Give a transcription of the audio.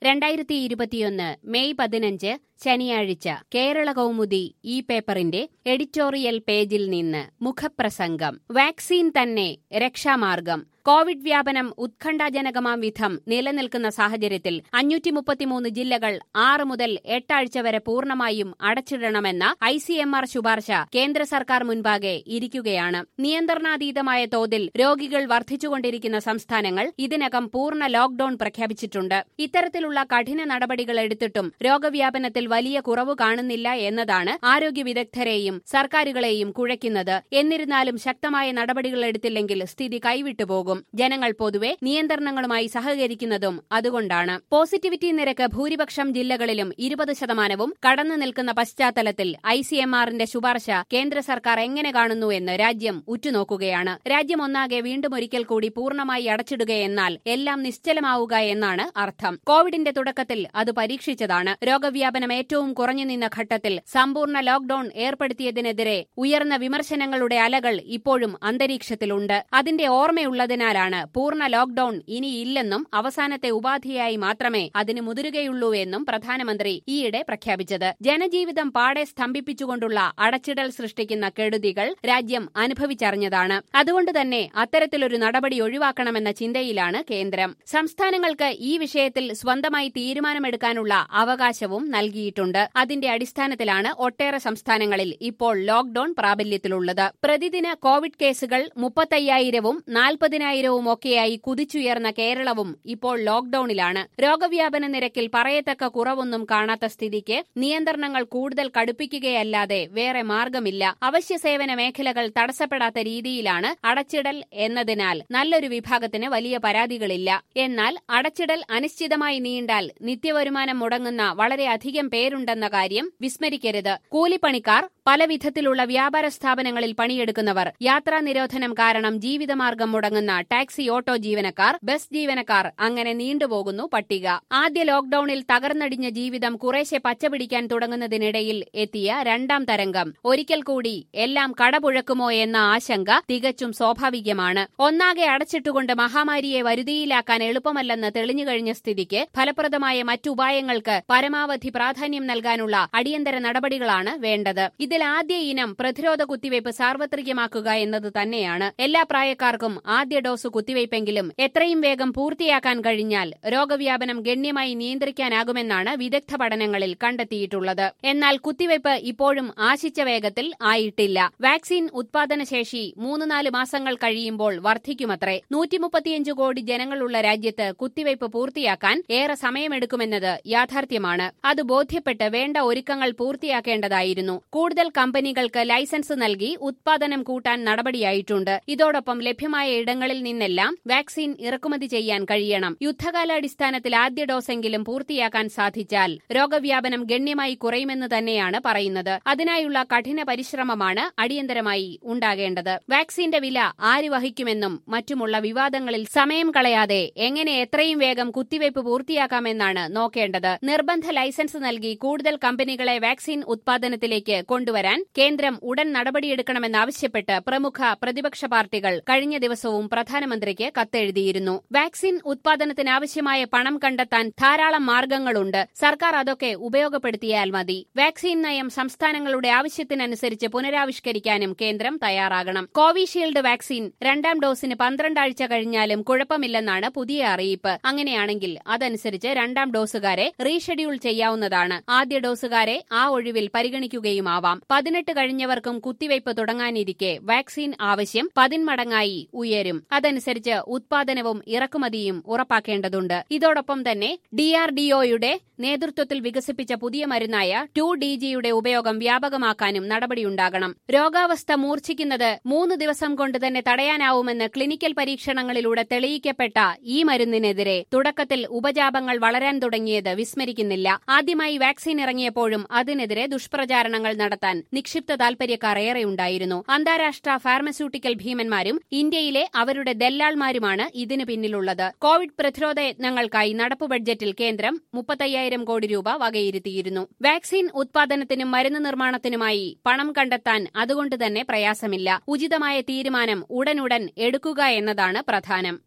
രണ്ടായിരത്തി ഇരുപത്തിയൊന്ന് മെയ് പതിനഞ്ച് ശനിയാഴ്ച കേരള കൗമുദി ഈ പേപ്പറിന്റെ എഡിറ്റോറിയൽ പേജിൽ നിന്ന് മുഖപ്രസംഗം വാക്സിൻ തന്നെ രക്ഷാമാർഗം കോവിഡ് വ്യാപനം ഉത്കണ്ഠാജനകമാം വിധം നിലനിൽക്കുന്ന സാഹചര്യത്തിൽ അഞ്ഞൂറ്റി മുപ്പത്തിമൂന്ന് ജില്ലകൾ ആറ് മുതൽ എട്ടാഴ്ച വരെ പൂർണ്ണമായും അടച്ചിടണമെന്ന ഐ സി എം ആർ ശുപാർശ കേന്ദ്ര സർക്കാർ മുൻപാകെ ഇരിക്കുകയാണ് നിയന്ത്രണാതീതമായ തോതിൽ രോഗികൾ വർദ്ധിച്ചുകൊണ്ടിരിക്കുന്ന സംസ്ഥാനങ്ങൾ ഇതിനകം പൂർണ്ണ ലോക്ഡൌൺ പ്രഖ്യാപിച്ചിട്ടുണ്ട് ഇത്തരത്തിലുള്ള കഠിന നടപടികൾ എടുത്തിട്ടും രോഗവ്യാപനത്തിൽ വലിയ കുറവ് കാണുന്നില്ല എന്നതാണ് ആരോഗ്യ വിദഗ്ധരെയും സർക്കാരുകളെയും കുഴയ്ക്കുന്നത് എന്നിരുന്നാലും ശക്തമായ നടപടികൾ എടുത്തില്ലെങ്കിൽ സ്ഥിതി കൈവിട്ടുപോകും ജനങ്ങൾ പൊതുവെ നിയന്ത്രണങ്ങളുമായി സഹകരിക്കുന്നതും അതുകൊണ്ടാണ് പോസിറ്റിവിറ്റി നിരക്ക് ഭൂരിപക്ഷം ജില്ലകളിലും ഇരുപത് ശതമാനവും കടന്നു നിൽക്കുന്ന പശ്ചാത്തലത്തിൽ ഐ സി എം ആറിന്റെ ശുപാർശ കേന്ദ്ര സർക്കാർ എങ്ങനെ കാണുന്നു എന്ന് രാജ്യം ഉറ്റുനോക്കുകയാണ് രാജ്യം ഒന്നാകെ വീണ്ടും ഒരിക്കൽ കൂടി പൂർണ്ണമായി അടച്ചിടുകയെന്നാൽ എല്ലാം നിശ്ചലമാവുക എന്നാണ് അർത്ഥം കോവിഡിന്റെ തുടക്കത്തിൽ അത് പരീക്ഷിച്ചതാണ് രോഗവ്യാപനം ഏറ്റവും കുറഞ്ഞു നിന്ന ഘട്ടത്തിൽ സമ്പൂർണ്ണ ലോക്ഡൌൺ ഏർപ്പെടുത്തിയതിനെതിരെ ഉയർന്ന വിമർശനങ്ങളുടെ അലകൾ ഇപ്പോഴും അന്തരീക്ഷത്തിലുണ്ട് അതിന്റെ ഓർമ്മയുള്ളതിനാലാണ് പൂർണ്ണ ലോക്ഡൌൺ ഇനിയില്ലെന്നും അവസാനത്തെ ഉപാധിയായി മാത്രമേ അതിന് മുതിരുകയുള്ളൂ എന്നും പ്രധാനമന്ത്രി ഈയിടെ പ്രഖ്യാപിച്ചത് ജനജീവിതം പാടെ സ്തംഭിപ്പിച്ചുകൊണ്ടുള്ള അടച്ചിടൽ സൃഷ്ടിക്കുന്ന കെടുതികൾ രാജ്യം അനുഭവിച്ചറിഞ്ഞതാണ് അതുകൊണ്ട് തന്നെ അത്തരത്തിലൊരു നടപടി ഒഴിവാക്കണമെന്ന ചിന്തയിലാണ് കേന്ദ്രം സംസ്ഥാനങ്ങൾക്ക് ഈ വിഷയത്തിൽ സ്വന്തമായി തീരുമാനമെടുക്കാനുള്ള അവകാശവും നൽകിയിട്ടുണ്ട് അതിന്റെ അടിസ്ഥാനത്തിലാണ് ഒട്ടേറെ സംസ്ഥാനങ്ങളിൽ ഇപ്പോൾ ലോക്ഡൌൺ പ്രാബല്യത്തിലുള്ളത് പ്രതിദിന കോവിഡ് കേസുകൾ മുപ്പത്തയ്യായിരവും നാൽപ്പതിനായിരവും ഒക്കെയായി കുതിച്ചുയർന്ന കേരളവും ഇപ്പോൾ ലോക്ഡൌണിലാണ് രോഗവ്യാപന നിരക്കിൽ പറയത്തക്ക കുറവൊന്നും കാണാത്ത സ്ഥിതിക്ക് നിയന്ത്രണങ്ങൾ കൂടുതൽ കടുപ്പിക്കുകയല്ലാതെ വേറെ മാർഗമില്ല അവശ്യ സേവന മേഖലകൾ തടസ്സപ്പെടാത്ത രീതിയിലാണ് അടച്ചിടൽ എന്നതിനാൽ നല്ലൊരു വിഭാഗത്തിന് വലിയ പരാതികളില്ല എന്നാൽ അടച്ചിടൽ അനിശ്ചിതമായി നീണ്ടാൽ നിത്യവരുമാനം മുടങ്ങുന്ന വളരെയധികം പേരുണ്ടെന്ന കാര്യം വിസ്മരിക്കരുത് കൂലിപ്പണിക്കാർ പല വിധത്തിലുള്ള വ്യാപാര സ്ഥാപനങ്ങളിൽ പണിയെടുക്കുന്നവർ യാത്രാ നിരോധനം കാരണം ജീവിതമാർഗം മുടങ്ങുന്ന ടാക്സി ഓട്ടോ ജീവനക്കാർ ബസ് ജീവനക്കാർ അങ്ങനെ നീണ്ടുപോകുന്നു പട്ടിക ആദ്യ ലോക്ഡൌണിൽ തകർന്നടിഞ്ഞ ജീവിതം കുറേശ്ശെ പച്ചപിടിക്കാൻ തുടങ്ങുന്നതിനിടയിൽ എത്തിയ രണ്ടാം തരംഗം ഒരിക്കൽ കൂടി എല്ലാം കടപുഴക്കുമോ എന്ന ആശങ്ക തികച്ചും സ്വാഭാവികമാണ് ഒന്നാകെ അടച്ചിട്ടുകൊണ്ട് മഹാമാരിയെ വരുതിയിലാക്കാൻ എളുപ്പമല്ലെന്ന് തെളിഞ്ഞുകഴിഞ്ഞ സ്ഥിതിക്ക് ഫലപ്രദമായ മറ്റുപായങ്ങൾക്ക് പരമാവധി പ്രാധാന്യം നൽകാനുള്ള അടിയന്തര നടപടികളാണ് വേണ്ടത് ഇതിൽ ആദ്യ ഇനം പ്രതിരോധ കുത്തിവയ്പ് സാർവത്രികമാക്കുക എന്നത് തന്നെയാണ് എല്ലാ പ്രായക്കാർക്കും ആദ്യ ഡോസ് കുത്തിവയ്പ്പെങ്കിലും എത്രയും വേഗം പൂർത്തിയാക്കാൻ കഴിഞ്ഞാൽ രോഗവ്യാപനം ഗണ്യമായി നിയന്ത്രിക്കാനാകുമെന്നാണ് വിദഗ്ധ പഠനങ്ങളിൽ കണ്ടെത്തിയിട്ടുള്ളത് എന്നാൽ കുത്തിവയ്പ് ഇപ്പോഴും ആശിച്ച വേഗത്തിൽ ആയിട്ടില്ല വാക്സിൻ ഉത്പാദനശേഷി മൂന്ന് നാല് മാസങ്ങൾ കഴിയുമ്പോൾ വർദ്ധിക്കുമത്രേ നൂറ്റിമുപ്പത്തിയഞ്ച് കോടി ജനങ്ങളുള്ള രാജ്യത്ത് കുത്തിവയ്പ് പൂർത്തിയാക്കാൻ ഏറെ സമയമെടുക്കുമെന്നത് യാഥാർത്ഥ്യമാണ് അത് ബോധ്യപ്പെട്ട് വേണ്ട ഒരുക്കങ്ങൾ പൂർത്തിയാക്കേണ്ടതായിരുന്നു കൂടുതൽ കമ്പനികൾക്ക് ലൈസൻസ് നൽകി ഉത്പാദനം കൂട്ടാൻ നടപടിയായിട്ടുണ്ട് ഇതോടൊപ്പം ലഭ്യമായ ഇടങ്ങളിൽ നിന്നെല്ലാം വാക്സിൻ ഇറക്കുമതി ചെയ്യാൻ കഴിയണം യുദ്ധകാലാടിസ്ഥാനത്തിൽ ആദ്യ ഡോസെങ്കിലും പൂർത്തിയാക്കാൻ സാധിച്ചാൽ രോഗവ്യാപനം ഗണ്യമായി കുറയുമെന്ന് തന്നെയാണ് പറയുന്നത് അതിനായുള്ള കഠിന പരിശ്രമമാണ് അടിയന്തരമായി ഉണ്ടാകേണ്ടത് വാക്സിന്റെ വില ആര് വഹിക്കുമെന്നും മറ്റുമുള്ള വിവാദങ്ങളിൽ സമയം കളയാതെ എങ്ങനെ എത്രയും വേഗം കുത്തിവയ്പ് പൂർത്തിയാക്കാമെന്നാണ് നോക്കേണ്ടത് നിർബന്ധ ലൈസൻസ് നൽകി കൂടുതൽ കമ്പനികളെ വാക്സിൻ ഉത്പാദനത്തിലേക്ക് കൊണ്ടുവരാൻ കേന്ദ്രം ഉടൻ നടപടിയെടുക്കണമെന്നാവശ്യപ്പെട്ട് പ്രമുഖ പ്രതിപക്ഷ പാർട്ടികൾ കഴിഞ്ഞ ദിവസവും പ്രധാനമന്ത്രിക്ക് കത്തെഴുതിയിരുന്നു വാക്സിൻ ഉത്പാദനത്തിനാവശ്യമായ പണം കണ്ടെത്താൻ ധാരാളം മാർഗങ്ങളുണ്ട് സർക്കാർ അതൊക്കെ ഉപയോഗപ്പെടുത്തിയാൽ മതി വാക്സിൻ നയം സംസ്ഥാനങ്ങളുടെ ആവശ്യത്തിനനുസരിച്ച് പുനരാവിഷ്കരിക്കാനും കേന്ദ്രം തയ്യാറാകണം കോവിഷീൽഡ് വാക്സിൻ രണ്ടാം ഡോസിന് പന്ത്രണ്ടാഴ്ച കഴിഞ്ഞാലും കുഴപ്പമില്ലെന്നാണ് പുതിയ അറിയിപ്പ് അങ്ങനെയാണെങ്കിൽ അതനുസരിച്ച് രണ്ടാം ഡോസുകാരെ റീഷെഡ്യൂൾ ചെയ്യാവുന്നതാണ് ആദ്യ ഡോസുകാരെ ആ ഒഴിവിൽ പരിഗണിക്കുകയുമാവാം പതിനെട്ട് കഴിഞ്ഞവർക്കും കുത്തിവയ്പ് തുടങ്ങാനിരിക്കെ വാക്സിൻ ആവശ്യം പതിന്മടങ്ങായി ഉയരും അതനുസരിച്ച് ഉത്പാദനവും ഇറക്കുമതിയും ഉറപ്പാക്കേണ്ടതുണ്ട് ഇതോടൊപ്പം തന്നെ ഡിആർഡിഒയുടെ നേതൃത്വത്തിൽ വികസിപ്പിച്ച പുതിയ മരുന്നായ ടു ഡി ജിയുടെ ഉപയോഗം വ്യാപകമാക്കാനും നടപടിയുണ്ടാകണം രോഗാവസ്ഥ മൂർച്ഛിക്കുന്നത് മൂന്ന് ദിവസം കൊണ്ട് തന്നെ തടയാനാവുമെന്ന് ക്ലിനിക്കൽ പരീക്ഷണങ്ങളിലൂടെ തെളിയിക്കപ്പെട്ട ഈ മരുന്നിനെതിരെ തുടക്കത്തിൽ ഉപജാപങ്ങൾ വളരാൻ തുടങ്ങിയത് വിസ്മരിക്കുന്നില്ല ആദ്യമായി വാക്സിൻ ഇറങ്ങിയപ്പോഴും അതിനെതിരെ ദുഷ്പ്രചാരണങ്ങൾ നടത്താൻ നിക്ഷിപ്ത താൽപര്യക്കാർ ഏറെയുണ്ടായിരുന്നു അന്താരാഷ്ട്ര ഫാർമസ്യൂട്ടിക്കൽ ഭീമന്മാരും ഇന്ത്യയിലെ അവരുടെ ദല്ലാൾമാരുമാണ് ഇതിന് പിന്നിലുള്ളത് കോവിഡ് പ്രതിരോധ യത്നങ്ങൾക്കായി നടപ്പു ബഡ്ജറ്റിൽ കേന്ദ്രം മുപ്പത്തയ്യായിരം കോടി രൂപ വകയിരുത്തിയിരുന്നു വാക്സിൻ ഉത്പാദനത്തിനും മരുന്ന് നിർമ്മാണത്തിനുമായി പണം കണ്ടെത്താൻ അതുകൊണ്ട് തന്നെ പ്രയാസമില്ല ഉചിതമായ തീരുമാനം ഉടനുടൻ എടുക്കുക എന്നതാണ് പ്രധാനം